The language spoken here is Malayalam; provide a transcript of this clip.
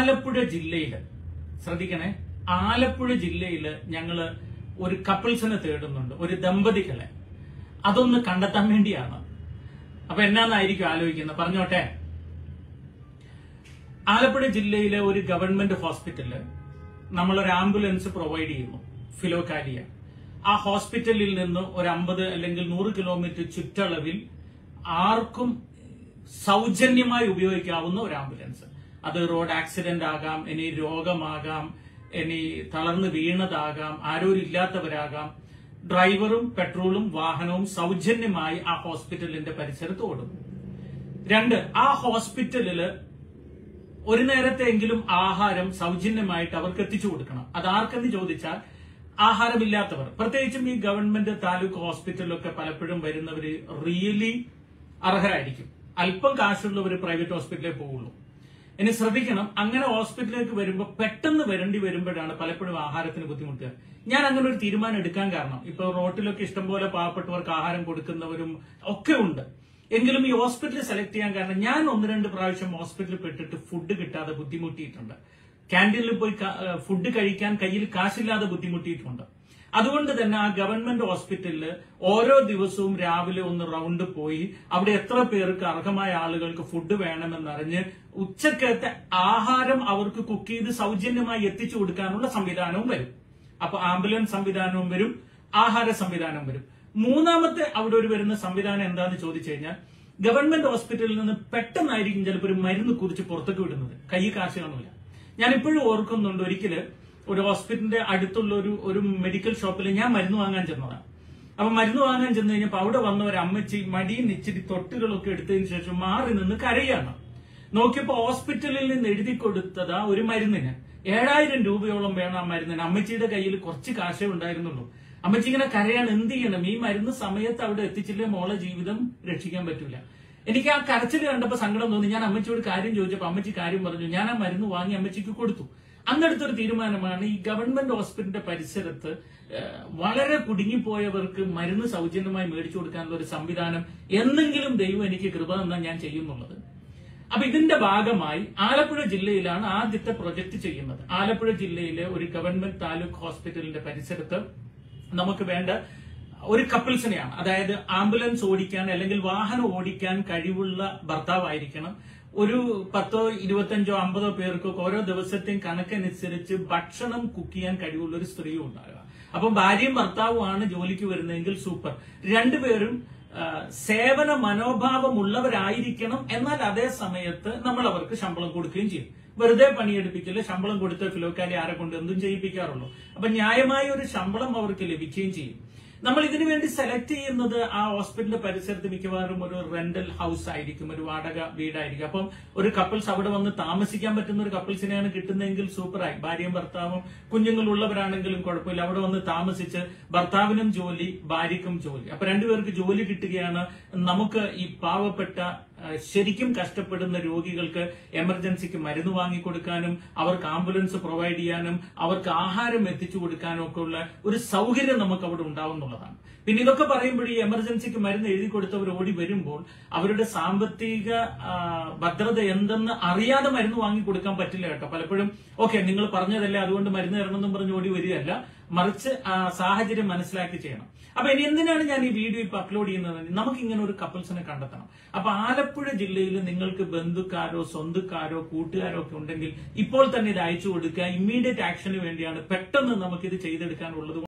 ആലപ്പുഴ ജില്ലയില് ശ്രദ്ധിക്കണേ ആലപ്പുഴ ജില്ലയില് ഞങ്ങള് ഒരു കപ്പിൾസിനെ തേടുന്നുണ്ട് ഒരു ദമ്പതികളെ അതൊന്ന് കണ്ടെത്താൻ വേണ്ടിയാണ് അപ്പൊ എന്നാന്നായിരിക്കും ആലോചിക്കുന്നത് പറഞ്ഞോട്ടെ ആലപ്പുഴ ജില്ലയിലെ ഒരു ഗവൺമെന്റ് ഹോസ്പിറ്റലില് നമ്മൾ ഒരു ആംബുലൻസ് പ്രൊവൈഡ് ചെയ്യുന്നു ഫിലോകാലിയ ആ ഹോസ്പിറ്റലിൽ നിന്ന് ഒരു അമ്പത് അല്ലെങ്കിൽ നൂറ് കിലോമീറ്റർ ചുറ്റളവിൽ ആർക്കും സൗജന്യമായി ഉപയോഗിക്കാവുന്ന ഒരു ആംബുലൻസ് അത് റോഡ് ആക്സിഡന്റ് ആകാം ഇനി രോഗമാകാം ഇനി തളർന്ന് വീണതാകാം ആരോരില്ലാത്തവരാകാം ഡ്രൈവറും പെട്രോളും വാഹനവും സൗജന്യമായി ആ ഹോസ്പിറ്റലിന്റെ പരിസരത്ത് ഓടുന്നു രണ്ട് ആ ഹോസ്പിറ്റലില് ഒരു നേരത്തെങ്കിലും ആഹാരം സൗജന്യമായിട്ട് അവർക്ക് എത്തിച്ചു കൊടുക്കണം അത് ആർക്കെന്ന് ചോദിച്ചാൽ ആഹാരമില്ലാത്തവർ പ്രത്യേകിച്ചും ഈ ഗവൺമെന്റ് താലൂക്ക് ഹോസ്പിറ്റലിലൊക്കെ പലപ്പോഴും വരുന്നവര് റിയലി അർഹരായിരിക്കും അല്പം കാശുള്ളവർ പ്രൈവറ്റ് ഹോസ്പിറ്റലിൽ പോവുള്ളൂ ഇനി ശ്രദ്ധിക്കണം അങ്ങനെ ഹോസ്പിറ്റലിലേക്ക് വരുമ്പോൾ പെട്ടെന്ന് വരേണ്ടി വരുമ്പോഴാണ് പലപ്പോഴും ആഹാരത്തിന് ബുദ്ധിമുട്ടുക ഞാൻ അങ്ങനെ ഒരു തീരുമാനം എടുക്കാൻ കാരണം ഇപ്പൊ റോട്ടിലൊക്കെ ഇഷ്ടംപോലെ പാവപ്പെട്ടവർക്ക് ആഹാരം കൊടുക്കുന്നവരും ഒക്കെ ഉണ്ട് എങ്കിലും ഈ ഹോസ്പിറ്റൽ സെലക്ട് ചെയ്യാൻ കാരണം ഞാൻ ഒന്ന് രണ്ട് പ്രാവശ്യം ഹോസ്പിറ്റലിൽ പെട്ടിട്ട് ഫുഡ് കിട്ടാതെ ബുദ്ധിമുട്ടിയിട്ടുണ്ട് ക്യാൻറ്റീനിൽ പോയി ഫുഡ് കഴിക്കാൻ കയ്യിൽ കാശില്ലാതെ ബുദ്ധിമുട്ടിയിട്ടുണ്ട് അതുകൊണ്ട് തന്നെ ആ ഗവൺമെന്റ് ഹോസ്പിറ്റലിൽ ഓരോ ദിവസവും രാവിലെ ഒന്ന് റൗണ്ട് പോയി അവിടെ എത്ര പേർക്ക് അർഹമായ ആളുകൾക്ക് ഫുഡ് വേണമെന്നറിഞ്ഞ് ഉച്ചക്കത്തെ ആഹാരം അവർക്ക് കുക്ക് ചെയ്ത് സൗജന്യമായി എത്തിച്ചു കൊടുക്കാനുള്ള സംവിധാനവും വരും അപ്പൊ ആംബുലൻസ് സംവിധാനവും വരും ആഹാര സംവിധാനം വരും മൂന്നാമത്തെ അവിടെ ഒരു വരുന്ന സംവിധാനം എന്താന്ന് ചോദിച്ചു കഴിഞ്ഞാൽ ഗവൺമെന്റ് ഹോസ്പിറ്റലിൽ നിന്ന് പെട്ടെന്നായിരിക്കും ചിലപ്പോൾ ഒരു മരുന്ന് കുറിച്ച് പുറത്തേക്ക് വിടുന്നത് കൈ കാശ് കാണില്ല ഞാൻ ഇപ്പോഴും ഓർക്കുന്നുണ്ട് ഒരിക്കല് ഒരു ഹോസ്പിറ്റലിന്റെ അടുത്തുള്ള ഒരു ഒരു മെഡിക്കൽ ഷോപ്പിൽ ഞാൻ മരുന്ന് വാങ്ങാൻ ചെന്നതാണ് അപ്പൊ മരുന്ന് വാങ്ങാൻ ചെന്ന് കഴിഞ്ഞപ്പോൾ അവിടെ വന്ന ഒരു അമ്മച്ചി മടിയിൽ ഇച്ചിരി തൊട്ടുകളൊക്കെ എടുത്തതിന് ശേഷം മാറി നിന്ന് കരയാണ് നോക്കിയപ്പോ ഹോസ്പിറ്റലിൽ നിന്ന് എഴുതി കൊടുത്തതാ ഒരു മരുന്നിന് ഏഴായിരം രൂപയോളം വേണം ആ മരുന്നിന് അമ്മച്ചിയുടെ കയ്യിൽ കുറച്ച് കാശേ ഉണ്ടായിരുന്നുള്ളൂ അമ്മച്ചി ഇങ്ങനെ കരയാണ് എന്ത് ചെയ്യണം ഈ മരുന്ന് സമയത്ത് അവിടെ എത്തിച്ചില്ലേ മോളെ ജീവിതം രക്ഷിക്കാൻ പറ്റൂല എനിക്ക് ആ കരച്ചിൽ കണ്ടപ്പോ സങ്കടം തോന്നി ഞാൻ അമ്മച്ചിയോട് കാര്യം ചോദിച്ചപ്പോ അമ്മച്ചി കാര്യം പറഞ്ഞു ഞാൻ ആ മരുന്ന് വാങ്ങി അമ്മച്ചിക്ക് കൊടുത്തു അന്നെടുത്തൊരു തീരുമാനമാണ് ഈ ഗവൺമെന്റ് ഹോസ്പിറ്റലിന്റെ പരിസരത്ത് ഏഹ്, വളരെ കുടുങ്ങിപ്പോയവർക്ക് മരുന്ന് സൗജന്യമായി മേടിച്ചു കൊടുക്കാനുള്ള ഒരു സംവിധാനം എന്നെങ്കിലും ദൈവം എനിക്ക് കൃപ തന്നാ ഞാൻ ചെയ്യുന്നുള്ളത് അപ്പൊ ഇതിന്റെ ഭാഗമായി ആലപ്പുഴ ജില്ലയിലാണ് ആദ്യത്തെ പ്രൊജക്ട് ചെയ്യുന്നത് ആലപ്പുഴ ജില്ലയിലെ ഒരു ഗവൺമെന്റ് താലൂക്ക് ഹോസ്പിറ്റലിന്റെ പരിസരത്ത് നമുക്ക് വേണ്ട ഒരു കപ്പിൾസിനെയാണ് അതായത് ആംബുലൻസ് ഓടിക്കാൻ അല്ലെങ്കിൽ വാഹനം ഓടിക്കാൻ കഴിവുള്ള ഭർത്താവായിരിക്കണം ഒരു പത്തോ ഇരുപത്തഞ്ചോ അമ്പതോ പേർക്കൊക്കെ ഓരോ ദിവസത്തെയും കണക്കനുസരിച്ച് ഭക്ഷണം കുക്ക് ചെയ്യാൻ കഴിവുള്ള ഒരു സ്ത്രീയും ഉണ്ടാകുക അപ്പം ഭാര്യയും ഭർത്താവുമാണ് ജോലിക്ക് വരുന്നതെങ്കിൽ സൂപ്പർ രണ്ടുപേരും ആ, സേവന മനോഭാവമുള്ളവരായിരിക്കണം എന്നാൽ അതേ സമയത്ത് നമ്മൾ അവർക്ക് ശമ്പളം കൊടുക്കുകയും ചെയ്യും വെറുതെ പണിയെടുപ്പിക്കില്ല ശമ്പളം കൊടുത്ത് ഫിലോക്കാലി ആരെ കൊണ്ട് എന്തും ചെയ്യിപ്പിക്കാറുള്ളൂ അപ്പൊ ന്യായമായ ഒരു ശമ്പളം അവർക്ക് ലഭിക്കുകയും ചെയ്യും നമ്മൾ ഇതിനു വേണ്ടി സെലക്ട് ചെയ്യുന്നത് ആ ഹോസ്പിറ്റലിന്റെ പരിസരത്ത് മിക്കവാറും ഒരു റെന്റൽ ഹൗസ് ആയിരിക്കും ഒരു വാടക വീടായിരിക്കും അപ്പം ഒരു കപ്പിൾസ് അവിടെ വന്ന് താമസിക്കാൻ പറ്റുന്ന ഒരു കപ്പിൾസിനെയാണ് കിട്ടുന്നതെങ്കിൽ സൂപ്പറായി ഭാര്യയും ഭർത്താവും കുഞ്ഞുങ്ങളുള്ളവരാണെങ്കിലും കുഴപ്പമില്ല അവിടെ വന്ന് താമസിച്ച് ഭർത്താവിനും ജോലി ഭാര്യയ്ക്കും ജോലി അപ്പൊ രണ്ടുപേർക്ക് ജോലി കിട്ടുകയാണ് നമുക്ക് ഈ പാവപ്പെട്ട ആ, ശരിക്കും കഷ്ടപ്പെടുന്ന രോഗികൾക്ക് എമർജൻസിക്ക് മരുന്ന് വാങ്ങിക്കൊടുക്കാനും അവർക്ക് ആംബുലൻസ് പ്രൊവൈഡ് ചെയ്യാനും അവർക്ക് ആഹാരം എത്തിച്ചു കൊടുക്കാനും ഒക്കെ ഉള്ള ഒരു സൗകര്യം നമുക്ക് അവിടെ ഉണ്ടാവുന്നുള്ളതാണ് പിന്നെ ഇതൊക്കെ പറയുമ്പോൾ ഈ എമർജൻസിക്ക് മരുന്ന് എഴുതി കൊടുത്തവർ ഓടി വരുമ്പോൾ അവരുടെ സാമ്പത്തിക ആ, ഭദ്രത എന്തെന്ന് അറിയാതെ മരുന്ന് വാങ്ങി കൊടുക്കാൻ പറ്റില്ല കേട്ടോ പലപ്പോഴും ഓക്കെ നിങ്ങൾ പറഞ്ഞതല്ലേ അതുകൊണ്ട് മരുന്ന് തരണമെന്നും പറഞ്ഞ് ഓടി വരികയല്ല മറിച്ച് ആ സാഹചര്യം മനസ്സിലാക്കി ചെയ്യണം അപ്പൊ ഇനി എന്തിനാണ് ഞാൻ ഈ വീഡിയോ ഇപ്പൊ അപ്ലോഡ് ചെയ്യുന്നത് നമുക്ക് ഇങ്ങനെ ഒരു കപ്പിൾസിനെ കണ്ടെത്തണം അപ്പൊ ആലപ്പുഴ ജില്ലയിൽ നിങ്ങൾക്ക് ബന്ധുക്കാരോ സ്വന്തക്കാരോ കൂട്ടുകാരോ ഒക്കെ ഉണ്ടെങ്കിൽ ഇപ്പോൾ തന്നെ ഇത് അയച്ചു കൊടുക്കുക ഇമ്മീഡിയറ്റ് ആക്ഷന് വേണ്ടിയാണ് പെട്ടെന്ന് നമുക്ക് ഇത് ചെയ്തെടുക്കാനുള്ളത്